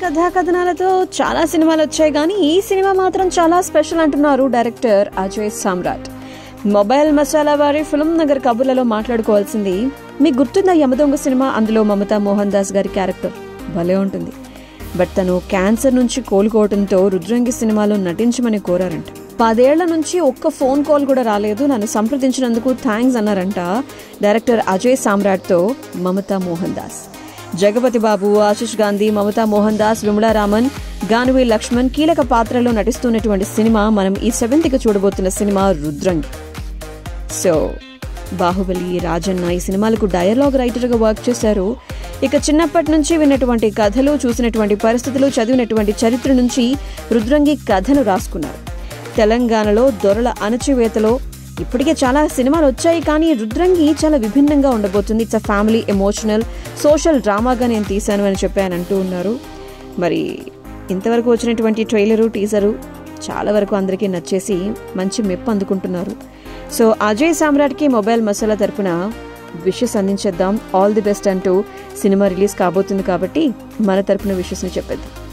కథా కథనాలతో చాలా సినిమాలు వచ్చాయి కానీ ఈ సినిమా మాత్రం చాలా స్పెషల్ అంటున్నారు director Ajay Samrat mobile masala వారి ఫిల్మ్ నగర్ కబుర్లలో మాట్లాడుకోవాల్సింది మీకు గుర్తుందా యమదొంగ సినిమా అందులో మమతా మోహన్ దాస్ గారి క్యారెక్టర్ భలే ఉంటుంది బట్ తను క్యాన్సర్ నుంచి కోలుకోవడంతో రుద్రంగి సినిమాలో నటించమని కోరారంట పదేళ్ల నుంచి ఒక్క ఫోన్ కాల్ కూడా రాలేదు నన్ను సంప్రదించినందుకు థ్యాంక్స్ అన్నారంట డైరెక్టర్ అజయ్ సామ్రాట్తో మమతా మోహన్ దాస్ జగపతి బాబు ఆశిష్ గాంధీ మమతా మోహన్ దాస్ విమలారామన్ గానువి లక్ష్మణ్ కీలక పాత్రలో నటిస్తున్నటువంటి సినిమా మనం ఈ సెవెంత్కి చూడబోతున్న సినిమా రుద్రంగి సో బాహుబలి రాజన్న ఈ సినిమాలకు డయలాగ్ రైటర్గా వర్క్ చేశారు ఇక చిన్నప్పటి నుంచి విన్నటువంటి కథలు చూసినటువంటి పరిస్థితులు చదివినటువంటి చరిత్ర నుంచి రుద్రంగి కథను రాసుకున్నారు తెలంగాణలో దొరల అణచివేతలో ఇప్పటికే చాలా సినిమాలు వచ్చాయి కానీ రుద్రంగి చాలా విభిన్నంగా ఉండబోతుంది it's a family emotional social డ్రామాగా నేను తీశాను అని చెప్పి ఆయన అంటూ ఉన్నారు మరి ఇంతవరకు వచ్చినటువంటి ట్రైలరు టీజరు చాలా వరకు అందరికీ నచ్చేసి మంచి మెప్పు అందుకుంటున్నారు సో అజయ్ సామ్రాట్కి మొబైల్ మసాలా తరపున విషెస్ అందించేద్దాం ఆల్ ది బెస్ట్ అంటూ సినిమా రిలీజ్ కాబోతుంది కాబట్టి మన తరపున విషెస్ని చెప్పేద్దాం